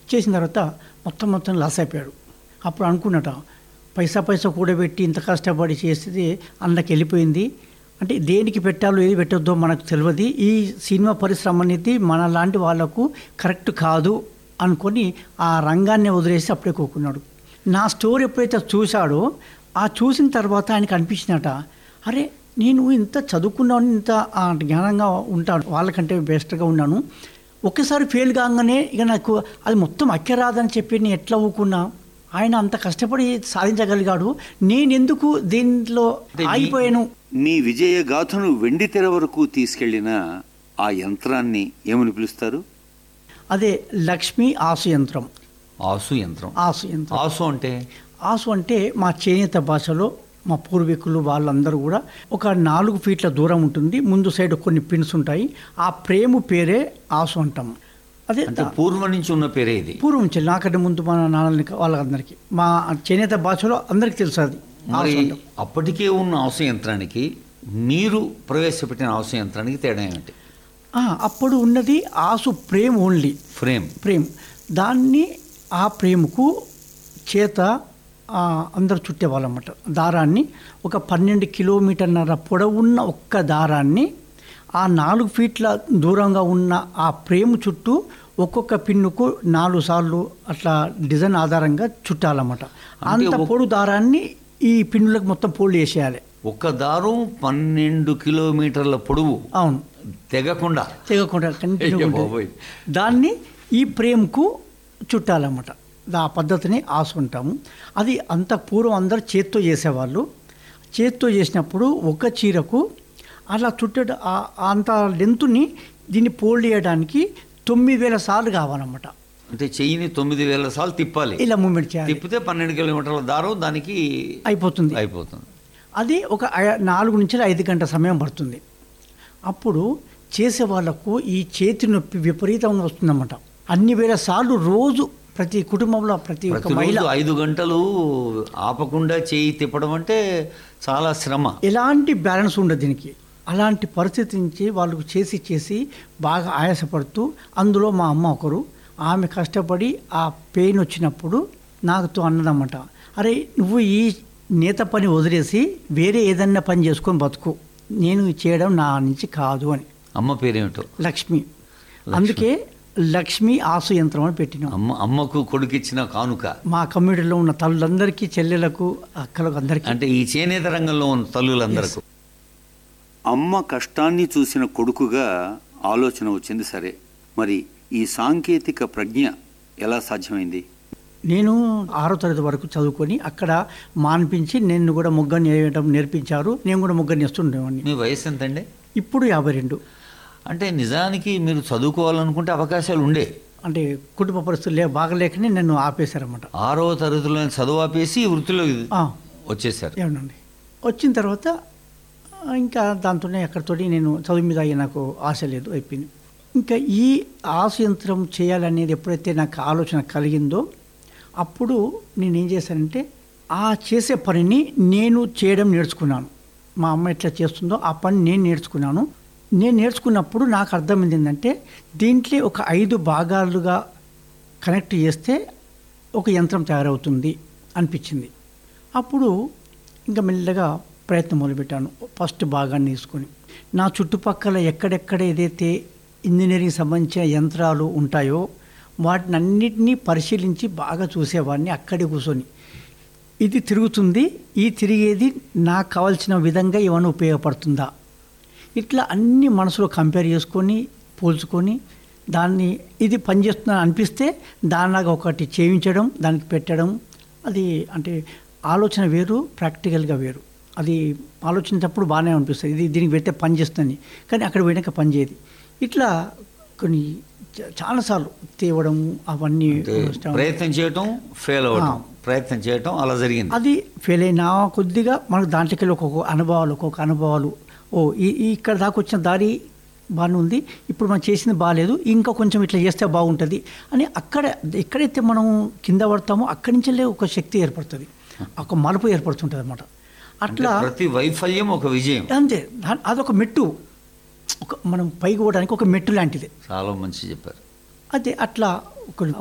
చేసిన తర్వాత మొత్తం మొత్తం లాస్ అయిపోయాడు అప్పుడు అనుకున్నట పైసా పైసా కూడబెట్టి ఇంత కష్టపడి చేస్తే అందులోకి వెళ్ళిపోయింది అంటే దేనికి పెట్టాలో ఏది పెట్టొద్దో మనకు తెలియదు ఈ సినిమా పరిశ్రమ అనేది మన లాంటి వాళ్ళకు కరెక్ట్ కాదు అనుకొని ఆ రంగాన్ని వదిలేసి అప్పుడే కోకున్నాడు నా స్టోరీ ఎప్పుడైతే చూశాడో ఆ చూసిన తర్వాత ఆయనకు అనిపించినట అరే నేను ఇంత చదువుకున్నాను ఇంత ఆ, జ్ఞానంగా ఉంటాను వాళ్ళకంటే బెస్ట్గా ఉన్నాను ఒక్కసారి ఫెయిల్ కాగానే ఇక నాకు అది మొత్తం అక్కరాదని చెప్పి నేను ఎట్లా ఊకున్నా ఆయన అంత కష్టపడి సాధించగలిగాడు నేను ఎందుకు దీంట్లో అంటే మీ- ఆగిపోయాను మీ విజయ గాథను వెండి తెర వరకు తీసుకెళ్లిన ఆ యంత్రాన్ని ఏమని పిలుస్తారు అదే లక్ష్మీ ఆసు యంత్రం ఆసు యంత్రం ఆసు యంత్రం ఆసు అంటే ఆసు అంటే మా చేనేత భాషలో మా పూర్వీకులు వాళ్ళందరూ కూడా ఒక నాలుగు ఫీట్ల దూరం ఉంటుంది ముందు సైడ్ కొన్ని పిన్స్ ఉంటాయి ఆ ప్రేమ పేరే ఆసు అంటాం అదే అంటే పూర్వం నుంచి ఉన్న పేరే ఇది పూర్వం చెల్లి నాకంటే ముందు మా నాన్నలకి వాళ్ళందరికీ మా చేనేత భాషలో అందరికీ తెలుసు అది మరి ఆసు అంటాం అప్పటికే ఉన్న ఆసు యంత్రానికి మీరు ప్రవేశపెట్టిన ఆసు యంత్రానికి తేడా ఏమిటి ఆ, అప్పుడు ఉన్నది ఆసు ప్రేమ్ ఓన్లీ ఫ్రేమ్ ప్రేమ్ దాన్ని ఆ ప్రేమకు చేత ఆ, అందరు చుట్టేవాళ్ళన్నమాట దారాన్ని ఒక పన్నెండు కిలోమీటర్న్నర పొడవున్న ఒక్క దారాన్ని ఆ నాలుగు ఫీట్ల దూరంగా ఉన్న ఆ ప్రేమ చుట్టూ ఒక్కొక్క పిన్నుకు నాలుగు సార్లు అట్లా డిజైన్ ఆధారంగా చుట్టాలన్నమాట అంటే అంత ఒక- పొడు దారాన్ని ఈ పిన్నులకు మొత్తం పోల్డ్ చేసేయాలి ఒక దారం పన్నెండు కిలోమీటర్ల పొడవు అవును తెగకుండా తెగకుండా కంటిన్యూ అయ్యో ఉంటుంది. బాబోయ్. దాన్ని ఈ ప్రేమకు చుట్టాలన్నమాట ఆ పద్ధతిని ఆసుకుంటాము అది అంత పూర్వం అందరు చేత్తో చేసేవాళ్ళు చేత్తో చేసినప్పుడు ఒక చీరకు అలా చుట్టడ ఆ- అంత లెంతుని దీన్ని పోల్డ్ చేయడానికి తొమ్మిది వేల సార్లు కావాలన్నమాట అంటే చెయ్యిని తొమ్మిది వేల సార్లు తిప్పాలి ఇలా మూమెంట్ చేయాలి తిప్పితే పన్నెండు కిలోమీటర్ల దారం దానికి అయిపోతుంది అయిపోతుంది అది ఒక ఐ- నాలుగు నుంచి ఐదు గంటల సమయం పడుతుంది అప్పుడు చేసే వాళ్ళకు ఈ చేతి నొప్పి విపరీతంగా వస్తుందన్నమాట అన్ని వేల సార్లు రోజు ప్రతి కుటుంబంలో ప్రతి ఒక్క మహిళ ప్రతిరోజు ఐదు గంటలు ఆపకుండా చేయి తిప్పడం అంటే చాలా శ్రమ ఎలాంటి బ్యాలెన్స్ ఉండదు దీనికి అలాంటి పరిస్థితి నుంచి వాళ్ళు చేసి చేసి బాగా ఆయాసపడుతూ అందులో మా అమ్మ ఒకరు ఆమె కష్టపడి ఆ పెయిన్ వచ్చినప్పుడు నాకుతో అన్నదన్నమాట అరే నువ్వు ఈ నేత పని వదిలేసి వేరే ఏదన్నా పని చేసుకొని బతుకు నేను ఇది చేయడం నా నుంచి కాదు అని అమ్మ పేరేమిటో లక్ష్మి అందుకే లక్ష్మి ఆసు యంత్రం అని పెట్టినాం అమ్మ అమ్మకు కొడుకిచ్చిన కానుక మా కమ్యూనిటీలో ఉన్న తల్లులందరికీ చెల్లెలకు అక్కలకు అందరికీ అంటే ఈ చేనేత రంగంలో ఉన్న తల్లులందరకు అమ్మ కష్టాన్ని చూసిన కొడుకుగా ఆలోచన వచ్చింది సరే మరి ఈ సాంకేతిక ప్రజ్ఞ ఎలా సాధ్యమైంది నేను ఆరో తరగతి వరకు చదువుకొని అక్కడ మాన్పించి నేను కూడా ముగ్గని వేయడం నేర్పించారు నేను కూడా ముగ్గని వేస్తుండేవాడిని మీ వయసు ఎంతండి ఇప్పుడు యాభై రెండు అంటే నిజానికి మీరు చదువుకోవాలనుకుంటే అవకాశాలు ఉండే అంటే కుటుంబ పరిస్థితులు లే బాగలేకనే నన్ను ఆపేశారన్నమాట ఆరవ తరగతిలో చదువు ఆపేసి ఈ వృత్తిలో ఆ, వచ్చేసారు ఏమనండి వచ్చిన తర్వాత ఆ, ఇంకా దాంతోనే అక్కడితోటి నేను చదువు మీద అయ్యి నాకు ఆశ లేదు అయిపోయింది ఇంకా ఈ ఆశ యంత్రం చేయాలనేది ఎప్పుడైతే నాకు ఆలోచన కలిగిందో అప్పుడు నేను ఏం చేశానంటే ఆ చేసే పనిని నేను చేయడం నేర్చుకున్నాను మా అమ్మ ఎట్లా చేస్తుందో ఆ పని నేను నేర్చుకున్నాను నేను నేర్చుకున్నప్పుడు నాకు అర్థమైంది ఏంటంటే దీంట్లో ఒక ఐదు భాగాలుగా కనెక్ట్ చేస్తే ఒక యంత్రం తయారవుతుంది అనిపించింది అప్పుడు ఇంకా మెల్లగా ప్రయత్నం మొదలుపెట్టాను ఫస్ట్ భాగాన్ని తీసుకొని నా చుట్టుపక్కల ఎక్కడెక్కడ ఏదైతే ఇంజనీరింగ్ సంబంధించిన యంత్రాలు ఉంటాయో వాటిని అన్నిటినీ పరిశీలించి బాగా చూసేవాడిని అక్కడే కూర్చొని ఇది తిరుగుతుంది ఈ తిరిగేది నాకు కావాల్సిన విధంగా ఏమైనా ఉపయోగపడుతుందా ఇట్లా అన్ని మనసులో కంపేర్ చేసుకొని పోల్చుకొని దాన్ని ఇది పనిచేస్తుందని అనిపిస్తే దానిలాగా ఒకటి చేయించడం దానికి పెట్టడం అది అంటే ఆలోచన వేరు ప్రాక్టికల్గా వేరు అది ఆలోచించేటప్పుడు బాగానే అనిపిస్తుంది ఇది దీనికి పెడితే పని చేస్తుంది కానీ అక్కడ పోయినాక పని చేయదు ఇట్లా కొన్ని చ- చాలాసార్లు తేవడం అవన్నీ అంటే వస్తాం. ప్రయత్నం చేయటం ఫెయిల్ అవ్వటం ఆ. ప్రయత్నం చేయటం అలా జరిగింది అది ఫెయిల్ అయినా కొద్దిగా మనకు దాంట్లోకి వెళ్ళి ఒక్కొక్క అనుభవాలు ఒక్కొక్క అనుభవాలు ఓ ఈ ఈ ఇక్కడ దాకా వచ్చిన దారి బాగానే ఉంది ఇప్పుడు మనం చేసింది బాగాలేదు ఇంకా కొంచెం ఇట్లా చేస్తే బాగుంటుంది అని అక్కడ ఎక్కడైతే మనం కింద పడతామో అక్కడి నుంచెల్లే ఒక శక్తి ఏర్పడుతుంది ఒక మలుపు ఏర్పడుతుంటుంది అనమాట అంటే అట్లా ప్రతి వైఫల్యం ఒక విజయం అంతే దా- అదొక మెట్టు ఒక మనం పైకి పోవడానికి ఒక మెట్టు లాంటిది చాలా మంచి చెప్పారు అదే అట్లా ఒక